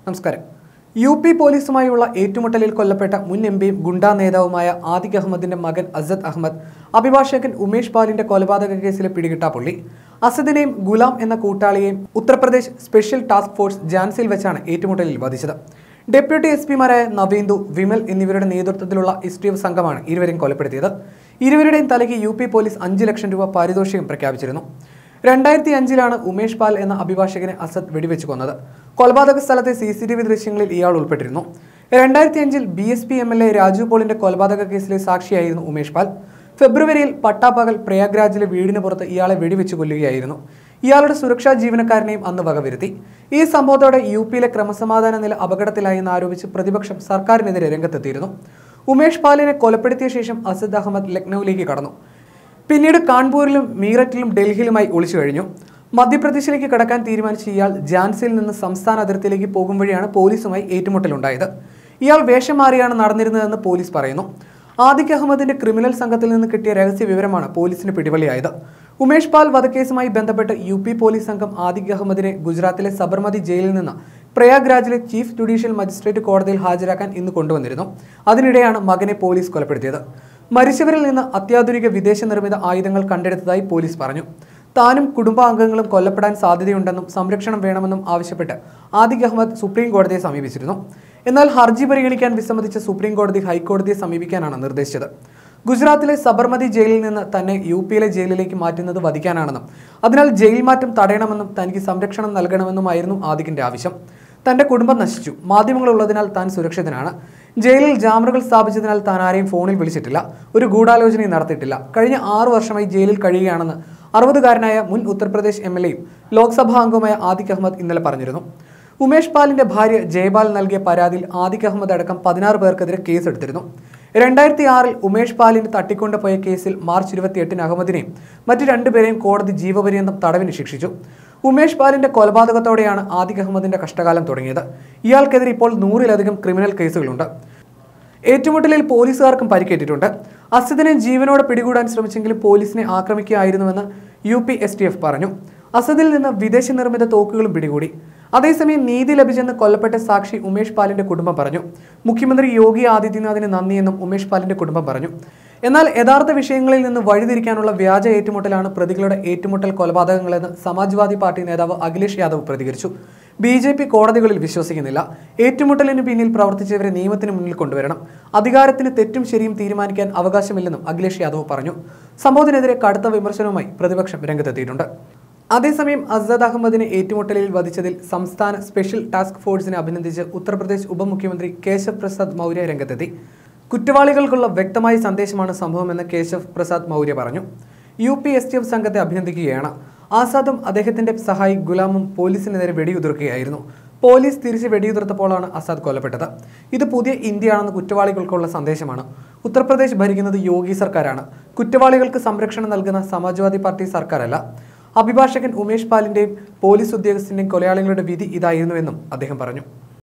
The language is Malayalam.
നമസ്കാരം യു പി പോലീസുമായുള്ള ഏറ്റുമുട്ടലിൽ കൊല്ലപ്പെട്ട മുൻ എം പിയും ഗുണ്ടാ നേതാവുമായ ആദിഖ് അഹമ്മദിന്റെ മകൻ അസദ് അഹമ്മദ് അഭിഭാഷകൻ ഉമേഷ് പാലിന്റെ കൊലപാതക കേസിലെ പിടികിട്ടാപ്പുള്ളി അസദിനെയും ഗുലാം എന്ന കൂട്ടാളിയെയും ഉത്തർപ്രദേശ് സ്പെഷ്യൽ ടാസ്ക് ഫോഴ്സ് ജാൻസിൽ വെച്ചാണ് ഏറ്റുമുട്ടലിൽ വധിച്ചത് ഡെപ്യൂട്ടി എസ് പിമാരായ നവേന്ദു വിമൽ എന്നിവരുടെ നേതൃത്വത്തിലുള്ള എസ് ടി എഫ് സംഘമാണ് ഇരുവരെയും കൊലപ്പെടുത്തിയത് ഇരുവരുടെയും തലയ്ക്ക് യു പി പോലീസ് അഞ്ച് ലക്ഷം രൂപ പാരിതോഷികം പ്രഖ്യാപിച്ചിരുന്നു രണ്ടായിരത്തി അഞ്ചിലാണ് ഉമേഷ് പാൽ എന്ന അഭിഭാഷകനെ അസദ് വെടിവെച്ച് കൊന്നത് കൊലപാതക സ്ഥലത്തെ സി സി ടി വി ദൃശ്യങ്ങളിൽ ഇയാൾ ഉൾപ്പെട്ടിരുന്നു രണ്ടായിരത്തി അഞ്ചിൽ B S P M L A Raju പോളിന്റെ കൊലപാതക കേസിലെ സാക്ഷിയായിരുന്നു ഉമേഷ് പാൽ ഫെബ്രുവരിയിൽ പട്ടാപ്പകൽ പ്രയാഗ്രാജിലെ വീടിന് പുറത്ത് ഇയാളെ വെടിവെച്ച് കൊല്ലുകയായിരുന്നു ഇയാളുടെ സുരക്ഷാ ജീവനക്കാരനെയും അന്ന് വകവരുത്തി ഈ സംഭവത്തോടെ യു പിയിലെ ക്രമസമാധാന നില അപകടത്തിലായി എന്ന് ആരോപിച്ച് പ്രതിപക്ഷം സർക്കാരിനെതിരെ രംഗത്തെത്തിയിരുന്നു ഉമേഷ് പാലിനെ കൊലപ്പെടുത്തിയ ശേഷം അസദ് അഹമ്മദ് ലക്നൌവിലേക്ക് കടന്നു പിന്നീട് കാൺപൂരിലും മീററ്റിലും ഡൽഹിയിലുമായി ഒളിച്ചു കഴിഞ്ഞു മധ്യപ്രദേശിലേക്ക് കടക്കാൻ തീരുമാനിച്ച ഇയാൾ ജാൻസിയിൽ നിന്ന് സംസ്ഥാന അതിർത്തിയിലേക്ക് പോകും വഴിയാണ് പോലീസുമായി ഏറ്റുമുട്ടലുണ്ടായത് ഇയാൾ വേഷം മാറിയാണ് നടന്നിരുന്നതെന്ന് പോലീസ് പറയുന്നു ആദിഖ് അഹമ്മദിന്റെ ക്രിമിനൽ സംഘത്തിൽ നിന്ന് കിട്ടിയ രഹസ്യ വിവരമാണ് പോലീസിന് പിടിവള്ളിയായത് ഉമേഷ് പാൽ വധക്കേസുമായി ബന്ധപ്പെട്ട് യു പി പോലീസ് സംഘം ആദിഖ് അഹമ്മദിനെ ഗുജറാത്തിലെ സബർമതി ജയിലിൽ നിന്ന് പ്രയാഗ്രാജിലെ ചീഫ് ജുഡീഷ്യൽ മജിസ്ട്രേറ്റ് കോടതിയിൽ ഹാജരാക്കാൻ ഇന്ന് കൊണ്ടുവന്നിരുന്നു അതിനിടെയാണ് മകനെ പോലീസ് കൊലപ്പെടുത്തിയത് മരിച്ചവരിൽ നിന്ന് അത്യാധുനിക വിദേശ നിർമ്മിത ആയുധങ്ങൾ കണ്ടെടുത്തതായി പോലീസ് പറഞ്ഞു താനും കുടുംബാംഗങ്ങളും കൊല്ലപ്പെടാൻ സാധ്യതയുണ്ടെന്നും സംരക്ഷണം വേണമെന്നും ആവശ്യപ്പെട്ട് ആദിഖ് അഹമ്മദ് സുപ്രീം കോടതിയെ സമീപിച്ചിരുന്നു എന്നാൽ ഹർജി പരിഗണിക്കാൻ വിസമ്മതിച്ച സുപ്രീം കോടതി ഹൈക്കോടതിയെ സമീപിക്കാനാണ് നിർദ്ദേശിച്ചത് ഗുജറാത്തിലെ സബർമതി ജയിലിൽ നിന്ന് തന്നെ യു പിയിലെ ജയിലിലേക്ക് മാറ്റുന്നത് വധിക്കാനാണെന്നും അതിനാൽ ജയിൽ മാറ്റം തടയണമെന്നും തനിക്ക് സംരക്ഷണം നൽകണമെന്നുമായിരുന്നു ആദിഖിന്റെ ആവശ്യം തന്റെ കുടുംബം നശിച്ചു മാധ്യമങ്ങൾ ഉള്ളതിനാൽ താൻ സുരക്ഷിതനാണ് ജയിലിൽ ജാമറുകൾ സ്ഥാപിച്ചതിനാൽ താൻ ആരെയും ഫോണിൽ വിളിച്ചിട്ടില്ല ഒരു ഗൂഢാലോചനയും നടത്തിയിട്ടില്ല കഴിഞ്ഞ ആറു വർഷമായി ജയിലിൽ കഴിയുകയാണെന്ന് അറുപതുകാരനായ മുൻ ഉത്തർപ്രദേശ് എം എൽ എയും ലോക്സഭാ അംഗവുമായ ആദിഖ് അഹമ്മദ് ഇന്നലെ പറഞ്ഞിരുന്നു ഉമേഷ് പാലിന്റെ ഭാര്യ ജയപാൽ നൽകിയ പരാതിയിൽ ആദിഖ് അഹമ്മദ് അടക്കം പതിനാറ് പേർക്കെതിരെ കേസെടുത്തിരുന്നു രണ്ടായിരത്തി ആറിൽ ഉമേഷ് പാലിന് തട്ടിക്കൊണ്ടുപോയ കേസിൽ മാർച്ച് ഇരുപത്തിയെട്ടിന് അഹമ്മദിനെയും മറ്റു രണ്ടുപേരെയും കോടതി ജീവപര്യന്തം തടവിന് ശിക്ഷിച്ചു ഉമേഷ് പാലിന്റെ കൊലപാതകത്തോടെയാണ് ആദിഖ് അഹമ്മദിന്റെ കഷ്ടകാലം തുടങ്ങിയത് ഇയാൾക്കെതിരെ ഇപ്പോൾ നൂറിലധികം ക്രിമിനൽ കേസുകളുണ്ട് ഏറ്റുമുട്ടലിൽ പോലീസുകാർക്കും പരിക്കേറ്റിട്ടുണ്ട് അസദിനെ ജീവനോടെ പിടികൂടാൻ ശ്രമിച്ചെങ്കിലും പോലീസിനെ ആക്രമിക്കുകയായിരുന്നുവെന്ന് U P S T F പറഞ്ഞു അസദിൽ നിന്ന് വിദേശ നിർമ്മിത തോക്കുകളും പിടികൂടി അതേസമയം നീതി ലഭിച്ചെന്ന് കൊല്ലപ്പെട്ട സാക്ഷി ഉമേഷ് പാലിന്റെ കുടുംബം പറഞ്ഞു മുഖ്യമന്ത്രി യോഗി ആദിത്യനാഥിന് നന്ദിയെന്നും ഉമേഷ് പാലിന്റെ കുടുംബം പറഞ്ഞു എന്നാൽ യഥാർത്ഥ വിഷയങ്ങളിൽ നിന്ന് വഴിതിരിക്കാനുള്ള വ്യാജ ഏറ്റുമുട്ടലാണ് പ്രതികളുടെ ഏറ്റുമുട്ടൽ കൊലപാതകങ്ങളെന്ന് സമാജ്വാദി പാർട്ടി നേതാവ് അഖിലേഷ് യാദവ് പ്രതികരിച്ചു ബി ജെ പി കോടതികളിൽ വിശ്വസിക്കുന്നില്ല ഏറ്റുമുട്ടലിന് പിന്നിൽ പ്രവർത്തിച്ചവരെ നിയമത്തിന് മുന്നിൽ കൊണ്ടുവരണം അധികാരത്തിന് തെറ്റും ശരിയും തീരുമാനിക്കാൻ അവകാശമില്ലെന്നും അഖിലേഷ് യാദവ് പറഞ്ഞു സംഭവത്തിനെതിരെ കടുത്ത വിമർശനവുമായി പ്രതിപക്ഷം രംഗത്തെത്തിയിട്ടുണ്ട് അതേസമയം അസദ് അഹമ്മദിനെ ഏറ്റുമുട്ടലിൽ വധിച്ചതിൽ സംസ്ഥാന സ്പെഷ്യൽ ടാസ്ക് ഫോഴ്സിനെ അഭിനന്ദിച്ച് ഉത്തർപ്രദേശ് ഉപമുഖ്യമന്ത്രി കേശവ് പ്രസാദ് മൗര്യ രംഗത്തെത്തി കുറ്റവാളികൾക്കുള്ള വ്യക്തമായ സന്ദേശമാണ് സംഭവമെന്ന് കേശവ് പ്രസാദ് മൗര്യ പറഞ്ഞു U P S T F സംഘത്തെ അഭിനന്ദിക്കുകയാണ് ആസാദും അദ്ദേഹത്തിന്റെ സഹായി ഗുലാമും പോലീസിനെതിരെ വെടിയുതിർക്കുകയായിരുന്നു പോലീസ് തിരിച്ച് വെടിയുതിർത്തപ്പോഴാണ് ആസാദ് കൊല്ലപ്പെട്ടത് ഇത് പുതിയ ഇന്ത്യയാണെന്ന് കുറ്റവാളികൾക്കുള്ള സന്ദേശമാണ് ഉത്തർപ്രദേശ് ഭരിക്കുന്നത് യോഗി സർക്കാരാണ് കുറ്റവാളികൾക്ക് സംരക്ഷണം നൽകുന്ന സമാജ്വാദി പാർട്ടി സർക്കാരല്ല അഭിഭാഷകൻ ഉമേഷ് പാലിന്റെയും പോലീസ് ഉദ്യോഗസ്ഥന്റെയും കൊലയാളികളുടെ വിധി ഇതായിരുന്നുവെന്നും അദ്ദേഹം പറഞ്ഞു